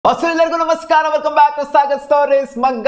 ಹೊಸ ಎಲ್ಲರಿಗೂ ನಮಸ್ಕಾರ welcome back to Sagar stories ಮಗ್ಗ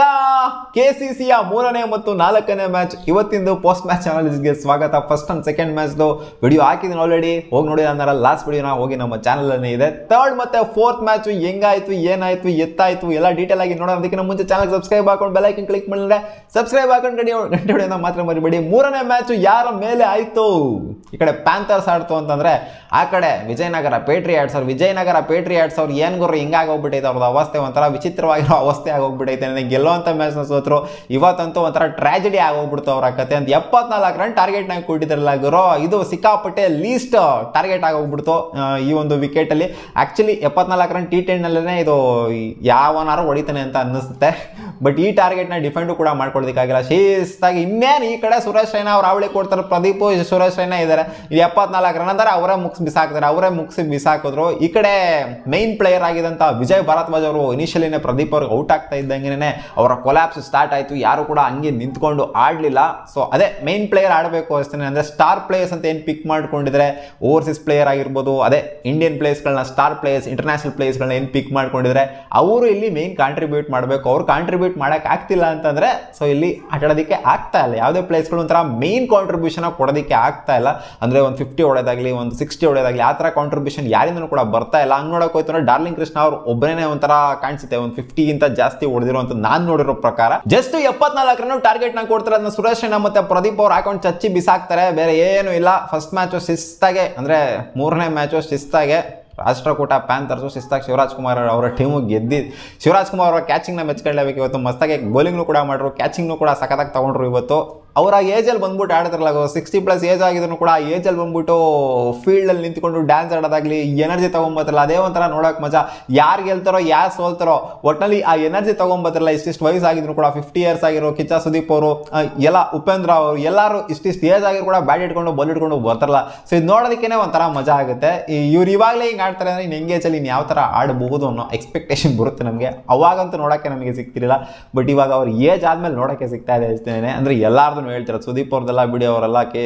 ಕೆಸಿಸಿಯ ಮೂರನೇ ಮತ್ತು ನಾಲ್ಕನೇ ಮ್ಯಾಚ್ ಇವತ್ತಿಂದು ಪೋಸ್ಟ್ ಮ್ಯಾಚ್ ಅನಾಲಿಸ್ಗೆ ಸ್ವಾಗತ ಫಸ್ಟ್ ಅಂಡ್ ಸೆಕೆಂಡ್ ಮ್ಯಾಚ್ದು ವಿಡಿಯೋ ಹಾಕಿದ್ದೀನಿ ಆಲ್ರೆಡಿ ಹೋಗಿ ನೋಡಿ ಅಂದ್ರೆ ಲಾಸ್ಟ್ ವಿಡಿಯೋನ ಹೋಗಿ ನಮ್ಮ ಚಾನಲ್ ಅಲ್ಲಿ ಇದೆ ಥರ್ಡ್ ಮತ್ತೆ ಫೋರ್ತ್ ಮ್ಯಾಚ್ ಹೆಂಗಾಯ್ತು ಏನಾಯ್ತು ಎತ್ತಾಯ್ತು ಎಲ್ಲ ಡೀಟೇಲ್ ಆಗಿ ನೋಡೋಣ ಅದಕ್ಕಿಂತ ಮುಂಚೆ ಚಾನಲ್ ಸಬ್ಸ್ಕ್ರೈಬ್ ಹಾಕೊಂಡು ಬೆಲ್ ಐಕನ್ ಕ್ಲಿಕ್ ಮಾಡಿದ್ರೆ ಸಬ್ಸ್ಕ್ರೈಬ್ ಹಾಕೊಂಡು ಗಂಟೆ ಗಂಟೆ ಹೊಡೆಯೋದನ್ನ ಮಾತ್ರ ಮರಿಬೇಡಿ ಮೂರನೇ ಮ್ಯಾಚ್ ಯಾರ ಮೇಲೆ ಆಯ್ತು ಈ ಕಡೆ ಪ್ಯಾಂಥರ್ಸ್ ಆಡ್ತು ಅಂತಂದ್ರೆ ಆ ಕಡೆ ವಿಜಯನಗರ ಪೇಟ್ರಿಯಾಟ್ಸ್ ಅವ್ರು ವಿಜಯನಗರ ಪೇಟ್ರಿಯಾಟ್ಸ್ ಅವ್ರು ಏನ್ ಗುರು ಹಿಂಗಾಗೋಗ್ಬಿಟ್ಟೈತೆ ಅವ್ರದ್ದು ಅವಸ್ಥೆ ಒಂಥರ ವಿಚಿತ್ರವಾಗಿರೋ ಅವಸ್ಥೆ ಆಗೋಗ್ಬಿಟ್ಟೈತೆ ನನಗೆ ಗೆಲ್ಲುವಂಥ ಮ್ಯಾಚ್ನ ಸೋತ್ರು ಇವತ್ತಂತೂ ಒಂಥರ ಟ್ರಾಜಿಡಿ ಆಗೋಗ್ಬಿಡ್ತು ಅವ್ರ ಕತೆ ಅಂತ ಎಪ್ಪತ್ನಾಲ್ಕು ರನ್ ಟಾರ್ಗೆಟ್ನಾಗ ಕೊಟ್ಟಿದ್ರಲ್ಲ ಗುರು ಇದು ಸಿಕ್ಕಾಪಟ್ಟೆ ಲೀಸ್ಟ್ ಟಾರ್ಗೆಟ್ ಆಗೋಗ್ಬಿಡ್ತು ಆ, ಈ ಒಂದು ವಿಕೆಟಲ್ಲಿ ಆ್ಯಕ್ಚುಲಿ ಎಪ್ಪತ್ನಾಲ್ಕು ರನ್ ಟಿ ಟೆನ್ನಲ್ಲೇ ಇದು ಯಾವನಾರು ಹೊಡಿತಾನೆ ಅಂತ ಅನ್ನಿಸುತ್ತೆ ಬಟ್ ಈ ಟಾರ್ಗೆಟ್ನ ಡಿಫೆಂಡು ಕೂಡ ಮಾಡ್ಕೊಳ್ಳೋದಕ್ಕಾಗಿಲ್ಲ ಶಿಸ್ತಾಗಿ ಇನ್ನೇನು ಈ ಕಡೆ ಸುರೇಶ್ ರೈನಾ ಅವ್ರು ಅವಳಿ ಕೊಡ್ತಾರೆ ಪ್ರದೀಪು ಸುರೇಶ್ ರೈನಾ ಇದ್ದಾರೆ ಇದು ಎಪ್ಪತ್ನಾಲ್ಕು ರನ್ ಅಂದರೆ ಅವರೇ ಮುಗಿಸಿ ಬಿಸಾಕ್ತಾರೆ ಅವರೇ ಮುಗಿಸಿ ಬಿಸಾಕಿದ್ರು ಈ ಕಡೆ ಮೈನ್ ಪ್ಲೇಯರ್ ಆಗಿದಂಥ ವಿಜಯ್ ಭಾರದ್ವಾಜ್ ಅವರು ಇನಿಷಿಯಲಿನೇ ಪ್ರದೀಪ್ ಅವ್ರಿಗೆ ಔಟ್ ಆಗ್ತಾ ಇದ್ದಂಗೆ ಅವರ ಕೊಲ್ಯಾಪ್ಸ್ ಸ್ಟಾರ್ಟ್ ಆಯಿತು ಯಾರು ಕೂಡ ಹಂಗೆ ನಿಂತ್ಕೊಂಡು ಆಡಲಿಲ್ಲ ಸೊ ಅದೇ ಮೈನ್ ಪ್ಲೇಯರ್ ಆಡಬೇಕು ಅಷ್ಟೇ ಅಂದರೆ ಸ್ಟಾರ್ ಪ್ಲೇಯರ್ಸ್ ಅಂತ ಏನು ಪಿಕ್ ಮಾಡ್ಕೊಂಡಿದ್ರೆ ಓವರ್ಸೀಸ್ ಪ್ಲೇಯರ್ ಆಗಿರ್ಬೋದು ಅದೇ ಇಂಡಿಯನ್ ಪ್ಲೇಯರ್ಸ್ಗಳನ್ನ ಸ್ಟಾರ್ ಪ್ಲೇಯರ್ಸ್ ಇಂಟರ್ನ್ಯಾಷನಲ್ ಪ್ಲೇಯರ್ಸ್ಗಳನ್ನ ಏನು ಪಿಕ್ ಮಾಡ್ಕೊಂಡಿದ್ರೆ ಅವರು ಇಲ್ಲಿ ಮೇನ್ ಕಾಂಟ್ರಿಬ್ಯೂಟ್ ಮಾಡಬೇಕು ಅವ್ರು ಕಾಂಟ್ರಿಬ್ಯೂಟ್ ಮಾಡೋಕೆ ಆಗ್ತಿಲ್ಲ ಅಂತಂದರೆ ಸೊ ಇಲ್ಲಿ ಆಟಾಡೋದಕ್ಕೆ ಆಗ್ತಾ ಇಲ್ಲ ಯಾವುದೇ ಪ್ಲೇಸ್ಗಳು ಒಂಥರ ಮೇನ್ ಕಾಂಟ್ರಿಬ್ಯೂಷನ್ ಕೊಡೋದಕ್ಕೆ ಆಗ್ತಾ ಇಲ್ಲ ಅಂದರೆ ಒಂದು ಫಿಫ್ಟಿ ಹೊಡೆದಾಗಲಿ ಒಂದು ಸಿಕ್ಸ್ಟಿ ಹೊಡೆದಾಗಲಿ ಆ ಥರ ಕಾಂಟ್ರಿಬ್ಯೂಷನ್ ಯಾರಿಂದನೂ ಕೂಡ ಬರ್ತಾ ಇಲ್ಲ ಹಂಗೆ ನೋಡೋಕೆ ಹೋಯ್ತು ಅಂದ್ರೆ ಡಾರ್ಲಿಂಗ್ ಕೃಷ್ಣ ಅವ್ರು ಒಬ್ಬನೇ ಒಂಥರ ಕಾಣಿಸುತ್ತೆ ಒಂದು ಫಿಫ್ಟಿಗಿಂತ ಜಾಸ್ತಿ ಹೊಡೆದಿರುವಂತ ನಾನು ನೋಡಿರೋ ಪ್ರಕಾರ ಜಸ್ಟ್ ಎಪ್ಪತ್ನಾಲ್ಕರನ್ನು ಟಾರ್ಗೆಟ್ ನ ಕೊಡ್ತಾರೆ ಅದನ್ನ ಸುರೇಶ್ ರೈನಾ ಮತ್ತೆ ಪ್ರದೀಪ್ ಅವ್ರು ಹಾಕೊಂಡು ಚಚ್ಚಿ ಬಿಸಾಕ್ತಾರೆ ಬೇರೆ ಏನು ಇಲ್ಲ ಫಸ್ಟ್ ಮ್ಯಾಚು ಶಿಸ್ತಾಗೆ ಅಂದ್ರೆ ಮೂರನೇ ಮ್ಯಾಚು ಶಿಸ್ತಾಗೆ ರಾಷ್ಟ್ರಕೂಟ ಪ್ಯಾಂಥರ್ಸು ಶಿಸ್ತಾಗಿ ಶಿವರಾಜ್ ಕುಮಾರ್ ಅವರ ಟೀಮು ಗೆದ್ದಿ ಶಿವರಾಜ್ ಕುಮಾರ್ ಅವರ ಕ್ಯಾಚಿಂಗ್ನ ಮೆಚ್ಕೊಳ್ಳೇಬೇಕು ಇವತ್ತು ಮಸ್ತಾಗಿ ಬೌಲಿಂಗ್ನು ಕೂಡ ಮಾಡ್ರು ಕ್ಯಾಚಿಂಗ್ನು ಕೂಡ ಸಖತ್ತಾಗಿ ತಗೊಂಡ್ರು ಇವತ್ತು ಅವರ ಏಜಲ್ಲಿ ಬಂದ್ಬಿಟ್ಟು ಆಡ್ತಾರಲ್ಲ ಸಿಕ್ಸ್ಟಿ ಪ್ಲಸ್ ಏಜ್ ಆಗಿದ್ರು ಕೂಡ ಆ ಏಜಲ್ಲಿ ಬಂದ್ಬಿಟ್ಟು ಫೀಲ್ಡಲ್ಲಿ ನಿಂತ್ಕೊಂಡು ಡ್ಯಾನ್ಸ್ ಆಡೋದಾಗ್ಲಿ ಎನರ್ಜಿ ತೊಗೊಂಬತ್ತಲ್ಲ ಅದೇ ಒಂಥರ ನೋಡೋಕೆ ಮಜಾ ಯಾರು ಗೆಲ್ತಾರೋ ಯಾರು ಸೋಲ್ತಾರೋ ಒಟ್ಟಿನಲ್ಲಿ ಆ ಎನರ್ಜಿ ತೊಗೊಂಬತ್ತಲ್ಲ ಇಷ್ಟಿಷ್ಟು ವಯಸ್ಸಾಗಿದ್ರು ಕೂಡ ಫಿಫ್ಟಿ ಇಯರ್ಸ್ ಆಗಿರೋ ಕಿಚ್ಚ ಸುದೀಪ್ ಅವರು ಆ, ಎಲ್ಲ ಉಪೇಂದ್ರ ಅವರು ಎಲ್ಲರೂ ಇಷ್ಟಿಷ್ಟು ಏಜ್ ಆಗಿದ್ರು ಕೂಡ ಬ್ಯಾಟ್ ಇಟ್ಕೊಂಡು ಬಾಲ್ ಇಟ್ಕೊಂಡು ಬರ್ತಾರಲ್ಲ ಸೊ ಇದು ನೋಡೋದಕ್ಕೇ ಒಂಥರ ಮಜಾ ಆಗುತ್ತೆ ಇವ್ರು ಇವಾಗಲೇ ಹಿಂಗೆ ಆಡ್ತಾರೆ ಅಂದರೆ ಇನ್ನು ಎಂಗೇಜಲ್ಲಿ ಇನ್ನು ಯಾವ ಥರ ಆಡಬಹುದು ಅನ್ನೋ ಎಕ್ಸ್ಪೆಕ್ಟೇಷನ್ ಬರುತ್ತೆ ನಮಗೆ ಅವಾಗಂತೂ ನೋಡೋಕ್ಕೆ ನಮಗೆ ಸಿಗ್ತಿರಲಿಲ್ಲ ಬಟ್ ಇವಾಗ ಅವ್ರ ಏಜ್ ಆದಮೇಲೆ ನೋಡೋಕ್ಕೆ ಸಿಗ್ತಾ ಇದೆ ಅಷ್ಟೇ ಅಂದರೆ ಎಲ್ಲಾರ್ದು ಹೇಳ್ತಾರೆ ಸುದೀಪ್ ಅವ್ರದ್ದೆಲ್ಲ ಬಿಡಿ ಅವರೆಲ್ಲ ಕೆ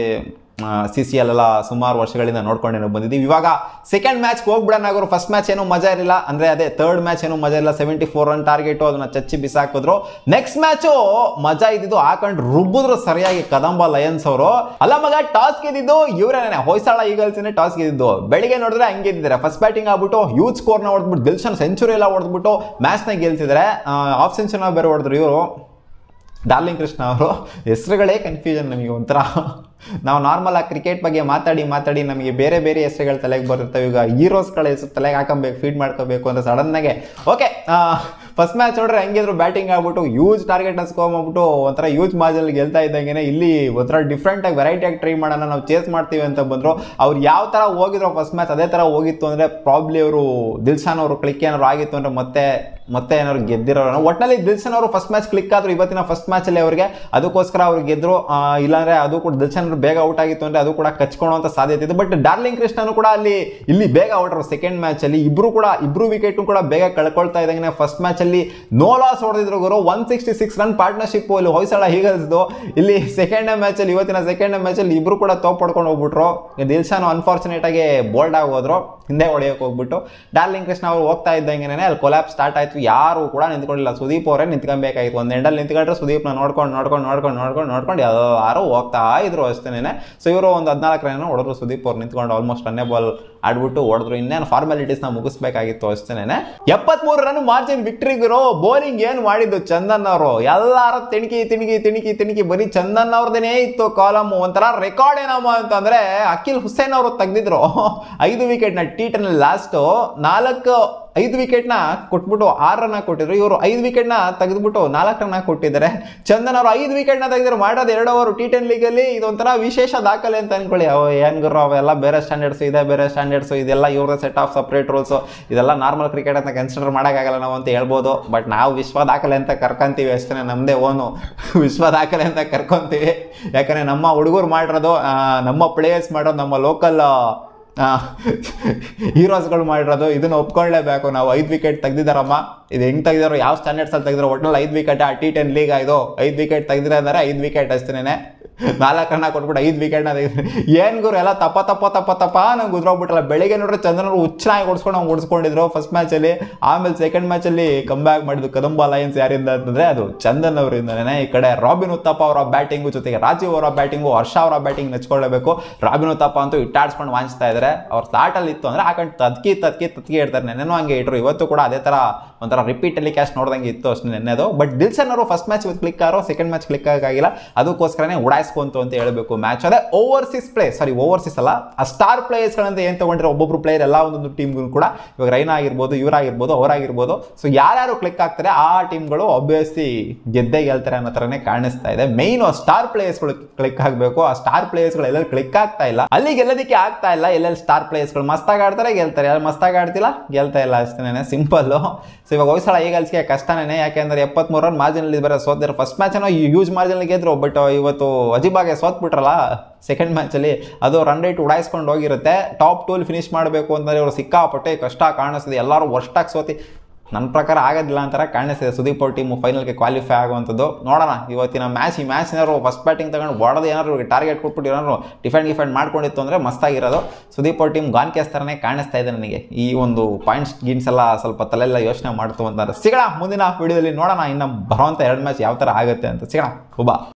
ಸಿ ಸಿ ಎಲ್ಲ ಸುಮಾರು ವರ್ಷಗಳಿಂದ ನೋಡ್ಕೊಂಡೇನೋ ಬಂದಿದ್ದೀವಿ ಇವಾಗ ಸೆಕೆಂಡ್ ಮ್ಯಾಚ್ ಹೋಗ್ಬಿಡೋಣ ಅವರು ಫಸ್ಟ್ ಮ್ಯಾಚ್ ಏನೂ ಮಜಾ ಇರಲಿಲ್ಲ ಅಂದರೆ ಅದೇ ಥರ್ಡ್ ಮ್ಯಾಚ್ ಏನೂ ಮಜಾ ಇಲ್ಲ ಸೆವೆಂಟಿ ಫೋರ್ ರನ್ ಟಾರ್ಗೆಟು ಅದನ್ನ ಚಚ್ಚಿ ಬಿಸಾಕಿದ್ರು ನೆಕ್ಸ್ಟ್ ಮ್ಯಾಚು ಮಜಾ ಇದ್ದಿದ್ದು ಹಾಕೊಂಡು ರುಬ್ಬಿದ್ರು ಸರಿಯಾಗಿ ಕದಂಬ ಲಯನ್ಸ್ ಅವರು ಅಲ್ಲ ಮಗ ಟಾಸ್ ಗೆದ್ದಿದ್ದು ಇವರೇನೆ ಹೊಯ್ಸಳ ಈಗಲ್ಸ್ನೇ ಟಾಸ್ ಗೆದ್ದಿದ್ದು ಬೆಳಿಗ್ಗೆ ನೋಡಿದ್ರೆ ಹಂಗೆ ಗೆದ್ದಿದ್ದಾರೆ ಫಸ್ಟ್ ಬ್ಯಾಟಿಂಗ್ ಆಗ್ಬಿಟ್ಟು ಹ್ಯೂಜ್ ಸ್ಕೋರ್ನ ಹೊಡೆದ್ಬಿಟ್ಟು ದಿಲ್ಶನ್ ಸೆಂಚುರಿ ಎಲ್ಲ ಹೊಡೆದ್ಬಿಟ್ಟು ಮ್ಯಾಚ್ನ ಗೆಲ್ತಿದ್ದಾರೆ ಆಫ್ ಸೆಂಚುರಿನ ಬೇರೆ ಹೊಡೆದ್ರು ಇವರು ಡಾರ್ಲಿಂಗ್ ಕೃಷ್ಣ ಅವರು ಹೆಸರುಗಳೇ ಕನ್ಫ್ಯೂಷನ್ ನಮಗೆ ಒಂಥರ ನಾವು ನಾರ್ಮಲ್ ಆಗಿ ಕ್ರಿಕೆಟ್ ಬಗ್ಗೆ ಮಾತಾಡಿ ಮಾತಾಡಿ ನಮಗೆ ಬೇರೆ ಬೇರೆ ಹೆಸರುಗಳು ತಲೆಗೆ ಬರುತ್ತವೆ ಈಗ ಹೀರೋಸ್ಗಳ ಹೆಸರು ತಲೆಗೆ ಹಾಕೊಬೇಕು ಫೀಡ್ ಮಾಡ್ಕೋಬೇಕು ಅಂತ ಸಡನ್ನಾಗೆ ಓಕೆ ಫಸ್ಟ್ ಮ್ಯಾಚ್ ನೋಡ್ರೆ ಹಂಗಿದ್ರು ಬ್ಯಾಟಿಂಗ್ ಆಗ್ಬಿಟ್ಟು ಯೂಸ್ ಟಾರ್ಗೆಟ್ನ ಸ್ಕೋರ್ ಮಾಡ್ಬಿಟ್ಟು ಒಂಥರ ಯೂಸ್ ಮಾಜಲ್ಲಿ ಗೆಲ್ತಾ ಇದ್ದಂಗೆ ಇಲ್ಲಿ ಒಂಥರ ಡಿಫ್ರೆಂಟಾಗಿ ವೆರೈಟಿಯಾಗಿ ಟ್ರೈ ಮಾಡೋಣ ನಾವು ಚೇಸ್ ಮಾಡ್ತೀವಿ ಅಂತ ಬಂದರು ಅವ್ರು ಯಾವ ಥರ ಹೋಗಿದ್ರು ಫಸ್ಟ್ ಮ್ಯಾಚ್ ಅದೇ ಥರ ಹೋಗಿತ್ತು ಅಂದರೆ ಪ್ರಾಬ್ಲಿ ಅವರು ದಿಲ್ಶಾನ್ ಅವರು ಕ್ಲಿಕ್ ಏನಾದ್ರು ಆಗಿತ್ತು ಅಂದರೆ ಮತ್ತೆ ಮತ್ತೆ ಏನಾದ್ರು ಗೆದ್ದಿರೋರು ಒಟ್ಟಿನಲ್ಲಿ ದಿಲ್ಶನ್ ಅವರು ಫಸ್ಟ್ ಮ್ಯಾಚ್ ಕ್ಲಿಕ್ ಆದ್ರು ಇವತ್ತಿನ ಫಸ್ಟ್ ಮ್ಯಾಚಲ್ಲಿ ಅವರಿಗೆ ಅದಕ್ಕೋಸ್ಕರ ಅವ್ರು ಗೆದ್ರು ಆ, ಇಲ್ಲಾಂದ್ರೆ ಅದು ಕೂಡ ದಿಲ್ಶನ್ ಅವ್ರು ಬೇಗ ಔಟ್ ಆಗಿತ್ತು ಅಂದರೆ ಅದು ಕೂಡ ಕಚ್ಕೊಳ್ಳುವಂಥ ಸಾಧ್ಯತೆ ಇದೆ ಬಟ್ ಡಾರ್ಲಿಂಗ್ ಕೃಷ್ಣನು ಕೂಡ ಅಲ್ಲಿ ಇಲ್ಲಿ ಬೇಗ ಔಟ್ರು ಸೆಕೆಂಡ್ ಮ್ಯಾಚಲ್ಲಿ ಇಬ್ರು ಕೂಡ ಇಬ್ರು ವಿಕೆಟ್ ಕೂಡ ಬೇಗ ಕಳ್ಕೊಳ್ತಾ ಇದ್ದಂಗೆ ಫಸ್ಟ್ ಮ್ಯಾಚಲ್ಲಿ ನೋ ಲಾಸ್ ಹೊಡೆದಿದ್ರು ಗುರು one sixty six run partnership ಇಲ್ಲಿ ಹೊಯ್ಸಳ ಹೀಗಲ್ಸ್ದು ಇಲ್ಲಿ ಸೆಕೆಂಡ್ ಮ್ಯಾಚಲ್ಲಿ ಇವತ್ತಿನ ಸೆಕೆಂಡ್ ಮ್ಯಾಚಲ್ಲಿ ಇಬ್ರು ಕೂಡ ತೋಪ್ ಪಡ್ಕೊಂಡು ಹೋಗ್ಬಿಟ್ರು ದಿಲ್ಶಾನ್ ಅನ್ಫಾರ್ಚುನೇಟ್ ಆಗಿ ಬೋಲ್ಡ್ ಆಗಿ ಹೋದ್ರು ಹಿಂದೆ ಹೊಡೆಯೋಕೆ ಹೋಗ್ಬಿಟ್ಟು ಡಾರ್ಲಿಂಗ್ ಕೃಷ್ಣ ಅವ್ರು ಹೋಗ್ತಾ ಇದ್ದಂಗೆ ಅಲ್ಲಿ ಕೊಲಾಪ್ ಸ್ಟಾರ್ಟ್ ಆಯ್ತು ಯಾರು ಕೂಡ ನಿಂತ್ಕೊಂಡಿಲ್ಲ ಸುದೀಪ್ ಅವರೇ ನಿಂತ್ಕೊಬೇಕಾಗಿತ್ತು ಒಂದು ಎಂಡಲ್ಲಿ ನಿಂತ್ಕೊಂಡ್ರೆ ಸುದೀಪ್ನ ನೋಡ್ಕೊಂಡು ನೋಡ್ಕೊಂಡು ನೋಡ್ಕೊಂಡು ನೋಡ್ಕೊಂಡು ನೋಡ್ಕೊಂಡು ಯಾರು ಹೋಗ್ತಾ ಇದ್ರು ಅಷ್ಟೇನೆ ಸೊ ಇವರು ಒಂದು ಹದಿನಾಲ್ಕು ರನ್ ಹೊಡೆದ್ರು ಸುದೀಪ್ ಅವ್ರು ನಿಂತ್ಕೊಂಡು ಆಲ್ಮೋಸ್ಟ್ ರನ್ನೇ ಬಾಲ್ ಆಡ್ಬಿಟ್ಟು ಹೊಡೆದ್ರು ಇನ್ನೇನು ಫಾರ್ಮಾಲಿಟೀಸ್ನ ಮುಗಿಸ್ಬೇಕಾಗಿತ್ತು ಅಷ್ಟೇನೆ ಎಪ್ಪತ್ಮೂರು ರನ್ ಮಾರ್ಜಿನ್ ವಿಕ್ಟ್ರಿಗಿರೋ ಬೌಲಿಂಗ್ ಏನು ಮಾಡಿದ್ದು ಚಂದನ್ ಅವರು ಎಲ್ಲಾರ ತಿಣಕಿ ತಿಣಕಿ ತಿಣಕಿ ತಿಣಕಿ ಬರೀ ಚಂದನ್ ಅವ್ರದೇನೇ ಇತ್ತು ಕಾಲಮ್ ಒಂಥರ ರೆಕಾರ್ಡ್ ಏನಮ್ಮ ಅಂತಂದ್ರೆ ಅಖಿಲ್ ಹುಸೇನ್ ಅವರು ತೆಗ್ದಿದ್ರು ಐದು ವಿಕೆಟ್ನ ಟಿ ಟೆನ್ ಲಾಸ್ಟು ನಾಲ್ಕು ಐದು ವಿಕೆಟ್ನ ಕೊಟ್ಬಿಟ್ಟು ಆರು ರನ್ ಕೊಟ್ಟಿದ್ರು ಇವರು ಐದು ವಿಕೆಟ್ನ ತೆಗೆದ್ಬಿಟ್ಟು ನಾಲ್ಕು ರನ್ ಕೊಟ್ಟಿದ್ದಾರೆ ಚಂದನ್ ಅವರು ಐದು ವಿಕೆಟ್ನ ತೆಗೆದ್ರು ಮಾಡೋದು ಎರಡು ಓವರ್ ಟಿ ಟೆನ್ ಲೀಗಲ್ಲಿ ಇದೊಂಥರ ವಿಶೇಷ ದಾಖಲೆ ಅಂತ ಅನ್ಕೊಳ್ಳಿ ಅವು ಏನ್ ಗುರು ಅವೆಲ್ಲ ಬೇರೆ ಸ್ಟ್ಯಾಂಡರ್ಡ್ಸ್ ಇದೆ ಬೇರೆ ಸ್ಟ್ಯಾಂಡರ್ಡ್ಸ್ ಇದೆಲ್ಲ ಇವ್ರ ಸೆಟ್ ಆಫ್ ಸಪ್ರೇಟ್ ರೂಲ್ಸು ಇದೆಲ್ಲ ನಾರ್ಮಲ್ ಕ್ರಿಕೆಟ್ ಅಂತ ಕನ್ಸಿಡರ್ ಮಾಡೋಕ್ಕಾಗಲ್ಲ ನಾವು ಅಂತ ಹೇಳ್ಬೋದು ಬಟ್ ನಾವು ವಿಶ್ವ ದಾಖಲೆ ಅಂತ ಕರ್ಕೊಂತೀವಿ ಅಷ್ಟೇ ನಮ್ಮದೇ ಓನು ವಿಶ್ವ ದಾಖಲೆ ಅಂತ ಕರ್ಕೊಂತೀವಿ ಯಾಕಂದರೆ ನಮ್ಮ ಹುಡುಗರು ಮಾಡಿರೋದು ಆ, ನಮ್ಮ ಪ್ಲೇಯರ್ಸ್ ಮಾಡೋದು ನಮ್ಮ ಲೋಕಲ್ ಹೀರೋಸ್ಗಳು ಮಾಡಿರೋದು ಇದನ್ನ ಒಪ್ಕೊಳ್ಳೇಬೇಕು ನಾವು ಐದು ವಿಕೆಟ್ ತೆಗ್ದಿದ್ದಾರಮ್ಮ ಇದು ಹೆಂಗ್ ತೆಗ್ದಿರೋ ಯಾವ ಸ್ಟ್ಯಾಂಡರ್ಡ್ಸ್ ಅಲ್ಲಿ ತೆಗ್ದಿರೋ ಒಟ್ನಲ್ಲಿ ಐದು ವಿಕೆಟ್ ಆ ಟಿ ಟೆನ್ ಲೀಗ್ ಇದು ಐದು ವಿಕೆಟ್ ತೆಗ್ದಿರ ಅಂದರೆ ಐದು ವಿಕೆಟ್ ಅಷ್ಟೇನೆ ನಾಲ್ಕು ರನ್ನ ಕೊಟ್ಬಿಟ್ಟು ಐದು ವಿಕೆಟ್ನ ತೆಗೆದು ಏನು ಗುರು ಎಲ್ಲ ತಪ್ಪ ತಪ್ಪ ತಪ್ಪ ತಪ್ಪ ನಂಗೆ ಉದ್ರೋಗ್ಬಿಟ್ಟಲ್ಲ ಬೆಳಿಗ್ಗೆ ನೋಡ್ರೆ ಚಂದ್ರನವರು ಹುಚ್ಚನಾಗಿ ಓಡಿಸ್ಕೊಂಡು ಅವ್ನು ಓಡಿಸ್ಕೊಂಡಿದ್ರು ಫಸ್ಟ್ ಮ್ಯಾಚಲ್ಲಿ ಆಮೇಲೆ ಸೆಕೆಂಡ್ ಮ್ಯಾಚಲ್ಲಿ ಕಮ್ ಬ್ಯಾಕ್ ಮಾಡಿದ್ದು ಕದಂಬ ಅಲಯನ್ಸ್ ಯಾರಿಂದ ಅಂತಂದರೆ ಅದು ಚಂದನ್ ಅವರಿಂದನೇ ಈ ಕಡೆ ರಾಬಿನ್ ಉತ್ತಪ್ಪ ಅವರ ಬ್ಯಾಟಿಂಗು ಜೊತೆಗೆ ರಾಜೀವ್ ಅವರ ಬ್ಯಾಟಿಂಗು ಹರ್ಷ ಅವರ ಬ್ಯಾಟಿಂಗ್ ನೆಚ್ಕೊಳ್ಳೇಬೇಕು ರಾಬಿನ್ ಉತ್ತಪ್ಪ ಅಂತೂ ಇಟ್ಟಾಡ್ಸ್ಕೊಂಡು ವಾಂಚ್ತಾ ಇದ್ದಾರೆ ಅವ್ರ ಸ್ಟಾರ್ಟಲ್ಲಿ ಇತ್ತು ಅಂದರೆ ಹಾಕೊಂಡು ತದ್ಕಿ ತದ್ಕಿ ತದ್ಕಿ ಇಡ್ತಾರೆ ನೆನ್ನೆನೂ ಹಂಗೆ ಇಟ್ರು ಇವತ್ತು ಕೂಡ ಅದೇ ಥರ ಒಂಥರ ರಿಪೀಟ್ ಟೆಲಿಕಾಸ್ಟ್ ನೋಡ್ದಂಗೆ ಇತ್ತು ಅಷ್ಟು ನೆನ್ನೆದು ಬಟ್ ದಿಲ್ಸನ್ ಅವರು ಫಸ್ಟ್ ಮ್ಯಾಚ್ ಇವತ್ತು ಕ್ಲಿಕ್ ಆರೋ ಸೆಕೆಂಡ್ ಮ್ಯಾಚ್ ಕ್ಲಿಕ್ ಆಗಿಲ್ಲ ಅದಕ್ಕೋಸ್ಕರನೇ ಉಡಾಯಿಸ್ಕೊಂತು ಅಂತ ಹೇಳಬೇಕು ಮ್ಯಾಚ್ ಅದೇ ಓವರ್ಸೀಸ್ ಪ್ಲೇ ಸಾರಿ ಓವರ್ಸೀಸ್ ಅಲ್ಲ ಆ ಸ್ಟಾರ್ ಪ್ಲೇಯರ್ಸ್ಗಳಂತ ಏನು ತೊಗೊಂಡ್ರೆ ಒಬ್ಬೊಬ್ರು ಪ್ಲೇಯರ್ ಎಲ್ಲ ಒಂದೊಂದು ಟೀಮ್ಗೂ ಕೂಡ ಇವಾಗ ರೈನಾ ಆಗಿರ್ಬೋದು ಇವರಾಗಿರ್ಬೋದು ಅವರಾಗಿರ್ಬೋದು ಸೊ ಯಾರ್ಯಾರು ಕ್ಲಿಕ್ ಆಗ್ತಾರೆ ಆ ಟೀಮ್ಗಳು ಆಬ್ವಿಯಸ್ಲಿ ಗೆದ್ದೇ ಗೆಲ್ತಾರೆ ಅನ್ನೋ ಥರನೇ ಕಾಣಿಸ್ತಾ ಇದೆ ಮೈನ್ ಸ್ಟಾರ್ ಪ್ಲೇಯರ್ಸ್ಗಳು ಕ್ಲಿಕ್ ಆಗಬೇಕು ಆ ಸ್ಟಾರ್ ಪ್ಲೇಯರ್ಸ್ಗಳು ಎಲ್ಲೆಲ್ಲಿ ಕ್ಲಿಕ್ ಆಗ್ತಾ ಇಲ್ಲ ಅಲ್ಲಿ ಗೆಲ್ಲೋದಕ್ಕೆ ಆಗ್ತಾ ಇಲ್ಲ ಎಲ್ಲೆಲ್ಲಿ ಸ್ಟಾರ್ ಪ್ಲೇಯರ್ಸ್ಗಳು ಮಸ್ತಾಗಿ ಆಡ್ತಾರೆ ಗೆಲ್ತಾರೆ ಯಾರು ಮಸ್ತಾಗಿ ಆಡ್ತಿಲ್ಲ ಗೆಲ್ತಾ ಇಲ್ಲ ಅಷ್ಟೇನೆ ಸಿಂಪಲ್ಲು ಸೊ ಇವಾಗ ಹೊಯ್ಸಳ ಈಗಲ್ಸ್ಗೆ ಕಷ್ಟನೇ ಯಾಕೆಂದ್ರೆ ಎಪ್ಪತ್ಮೂರು ರನ್ ಮಾರ್ಜಿನಲ್ಲಿ ಬರೋ ಸೋತಿದ್ರು ಫಸ್ಟ್ ಮ್ಯಾಚನ್ನು ಯೂಸ್ ಮಾರ್ಜಿನಲ್ಲಿ ಗೆದ್ರು ಬಟ್ ಇವತ್ತು ಅಜಿಬಾಗೆ ಸೋತ್ಬಿಟ್ರಲ್ಲ ಸೆಕೆಂಡ್ ಮ್ಯಾಚಲ್ಲಿ ಅದು ರನ್ ರೇಟ್ ಉಡಾಯಿಸ್ಕೊಂಡು ಹೋಗಿರುತ್ತೆ ಟಾಪ್ ಟೂಲ್ ಫಿನಿಶ್ ಮಾಡಬೇಕು ಅಂತಂದರೆ ಇವರು ಸಿಕ್ಕಾಪಟ್ಟೆ ಕಷ್ಟ ಕಾಣಿಸ್ತಿದೆ ಎಲ್ಲರೂ ವರ್ಸ್ಟಾಗಿ ಸೋತಿ ನನ್ನ ಪ್ರಕಾರ ಆಗೋದಿಲ್ಲ ಅಂತಾರೆ ಕಾಣಿಸ್ತಿದೆ ಸುದೀಪ್ ಅವ್ರ ಟೀಮು ಫೈನಲ್ಗೆ ಕ್ವಾಲಿಫೈ ಆಗುವಂಥದ್ದು ನೋಡೋಣ ಇವತ್ತಿನ ಮ್ಯಾಚ್ ಈ ಮ್ಯಾಚ್ ಏನಾದ್ರು ಫಸ್ಟ್ ಬ್ಯಾಟಿಂಗ್ ತಗೊಂಡು ಹೊಡೆದು ಏನಾದ್ರು ಟಾರ್ಗೆಟ್ ಕೊಟ್ಬಿಟ್ಟು ಏನಾದ್ರು ಡಿಫೆಂಡ್ ಡಿಫೆಂಡ್ ಮಾಡ್ಕೊಂಡಿತ್ತು ಅಂದರೆ ಮಸ್ತಾಗಿರೋದು ಸುದೀಪ್ ಅವ್ರ ಟೀಮ್ ಗಾನ್ ಕೇಸ್ ಥರನೇ ಕಾಣಿಸ್ತಾ ಇದೆ ನನಗೆ ಈ ಒಂದು ಪಾಯಿಂಟ್ಸ್ ಗೀನ್ಸ್ ಎಲ್ಲ ಸ್ವಲ್ಪ ತಲೆಲ್ಲ ಯೋಚನೆ ಮಾಡ್ತು ಅಂತಾರೆ ಸಿಗೋಣ ಮುಂದಿನ ವಿಡಿಯೋದಲ್ಲಿ ನೋಡೋಣ ಇನ್ನು ಬರುವಂಥ ಎರಡು ಮ್ಯಾಚ್ ಯಾವ ಥರ ಆಗುತ್ತೆ ಅಂತ ಸಿಗೋಣ ಒಬ್ಬ